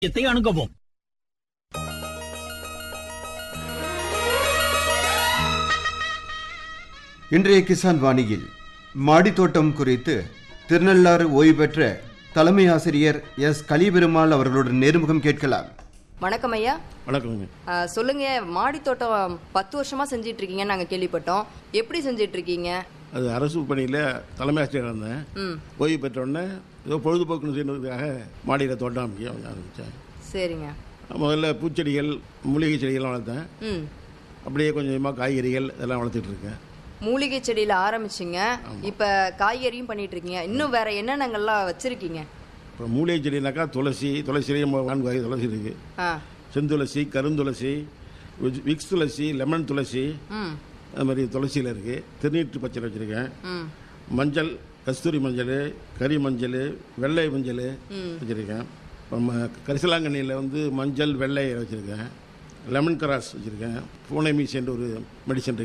மையத்தை அணுகவும் இன்றைய கிசான் வாணியில் மாடித்தோட்டம் குறித்து திருநள்ளாறு ஓய்வு பெற்ற தலைமை ஆசிரியர் எஸ் கலிபெருமாள் அவர்களுடன் நேர்முகம் கேட்கலாம் வணக்கம் ஐயா வணக்கங்க ஆ, சொல்லுங்க மாடி தோட்டம் பத்து வருஷமா செஞ்சிட்டு இருக்கீங்கன்னு நாங்க கேள்விப்பட்டோம் எப்படி செஞ்சிட்டு இருக்கீங்க அது அரசு பணியில் தலைமை ஆசிரியர் இருந்தேன் ம் ஓய்வு பெற்ற உடனே ஏதோ பொழுதுபோக்குன்னு செய்யறதுக்காக மாடியில் தோட்டம் அமைக்க ஆரம்பித்தேன் சரிங்க முதல்ல பூச்செடிகள் மூலிகை செடிகள்லாம் வளர்த்தேன் ம் அப்படியே கொஞ்சம் கொஞ்சமாக காய்கறிகள் இதெல்லாம் வளர்த்துட்டு இருக்கேன் மூலிகை செடியில ஆரம்பிச்சிங்க இப்ப காய்கறியும் பண்ணிட்டு இருக்கீங்க இன்னும் வேற என்னென்னங்கள்லாம் வச்சிருக்கீங்க அப்புறம் மூலிகை செடினாக்கா துளசி துளசிலேயே நம்ம நான்கு வகை துளசி இருக்குது ஆ செந்துளசி கருந்துளசி விக்ஸ்- விக்ஸ் துளசி லெமன் துளசி ம் அது மாதிரி துளசியில் இருக்குது திருநீற்று பச்சை வச்சுருக்கேன் ம் மஞ்சள் கஸ்தூரி மஞ்சள் கறி மஞ்சள் வெள்ளை மஞ்சள் வச்சுருக்கேன் நம்ம கரிசலாங்கண்ணியில் வந்து மஞ்சள் வெள்ளை வச்சுருக்கேன் லெமன் கிராஸ் வச்சுருக்கேன் பூனை மீசென்று ஒரு மெடிசன்